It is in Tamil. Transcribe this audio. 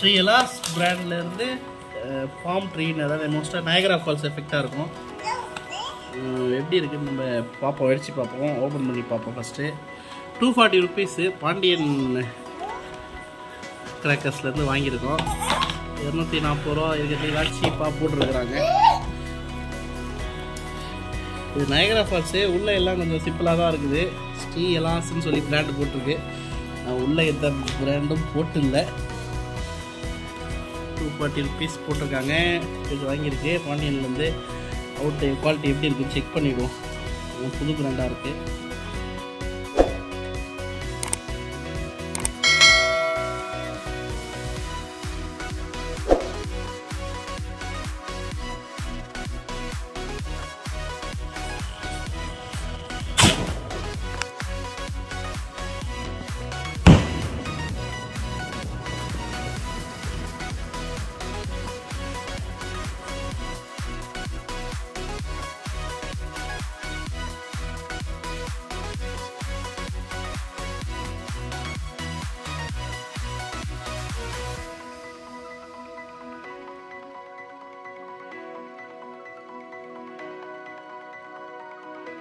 ஸ்ரீயலாஸ் பிராண்ட்லேருந்து ஃபார்ம் ட்ரீன்னு அதாவது மோஸ்ட்டாக நயகரா ஃபால்ஸ் எஃபெக்டாக இருக்கும் அஹ் எப்படி இருக்குன்னு நம்ம பார்ப்போம் அடித்து பார்ப்போம் ஓப்பன் பண்ணி பார்ப்போம் first two forty rupees Pandian கிராக்கர்ஸ்லேருந்து வாங்கியிருக்கோம் இரநூத்தி நாற்பது ரூபா இருக்கிறதுலாம் சீப்பாக போட்டிருக்கிறாங்க இது நயகரா ஃபால்ஸு உள்ளே எல்லாம் கொஞ்சம் சிம்பிளாக தான் இருக்குது ஸ்ரீ எலாஸ்ன்னு சொல்லி பிராண்டு போட்டிருக்கு நான் உள்ளே எந்த பிராண்டும் போட்டு இல்லை டூ ஃபார்ட்டி ருபீஸ் போட்டிருக்காங்க இது வாங்கியிருக்கு பாண்டியன்லேருந்து அவுட்டு குவாலிட்டி எப்படி இருக்குன்னு செக் பண்ணிவிடுவோம் புது பிராண்டாக இருக்குது